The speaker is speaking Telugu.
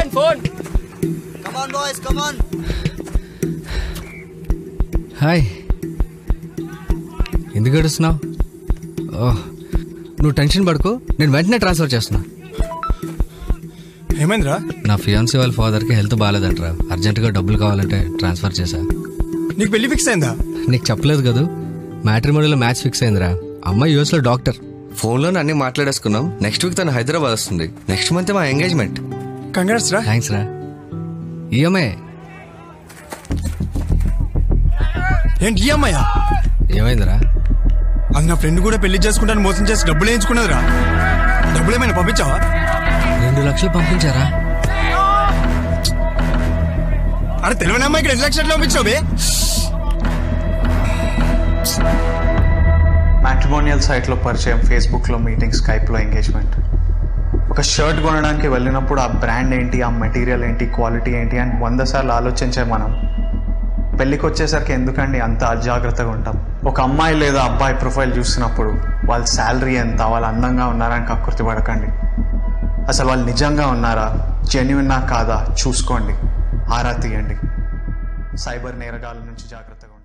phone phone come on boys come on hi ఎందుకు ఏడుస్తున్నావు ఓహ్ నువ్వు టెన్షన్ పడుకో నేను వెంటనే ట్రాన్స్ఫర్ చేస్తున్నా ఏమైందిరా నా ఫియాన్సీ వాళ్ళ ఫాదర్కి హెల్త్ బాగాలేదంటరా అర్జెంటుగా డబ్బులు కావాలంటే ట్రాన్స్ఫర్ చేశా నీకు పెళ్లి ఫిక్స్ అయిందా నీకు చెప్పలేదు కదూ మ్యాట్రిమోనీలో మ్యాచ్ ఫిక్స్ అయిందిరా అమ్మాయి యూఎస్లో డాక్టర్ ఫోన్లో అన్ని మాట్లాడేసుకున్నాం నెక్స్ట్ వీక్ తను హైదరాబాద్ వస్తుంది నెక్స్ట్ మంత్ మా ఎంగేజ్మెంట్ కంగ్రాట్స్ రా థ్యాంక్స్ రా ఈఎంఐ ఏంటి ఈ అమ్మాయా ఏమైందిరా అది నా ఫ్రెండ్ కూడా పెళ్లి చేసుకుంటాను మోసం చేసి డబ్బులు వేయించుకున్నదిరా డబ్బులు ఏమైనా పంపించావా రెండు లక్షలు పంపించారా అరే తెలియని అమ్మాయికి రెండు లక్షలు పంపించావు బే మ్యాట్రిమోనియల్ సైట్లో పరిచయం ఫేస్బుక్లో మీటింగ్ స్కైప్లో ఎంగేజ్మెంట్ ఒక షర్ట్ కొనడానికి వెళ్ళినప్పుడు ఆ బ్రాండ్ ఏంటి ఆ మెటీరియల్ ఏంటి క్వాలిటీ ఏంటి అని వంద సార్లు ఆలోచించే మనం పెళ్ళికి వచ్చేసరికి ఎందుకండి అంత అజాగ్రత్తగా ఉంటాం ఒక అమ్మాయి లేదా అబ్బాయి ప్రొఫైల్ చూసినప్పుడు వాళ్ళ శాలరీ ఎంత వాళ్ళు అందంగా ఉన్నారని కక్కుర్తి పడకండి అసలు వాళ్ళు నిజంగా ఉన్నారా జెన్యున్నా కాదా చూసుకోండి ఆరా తీయండి సైబర్ నేరగాల నుంచి జాగ్రత్తగా ఉండండి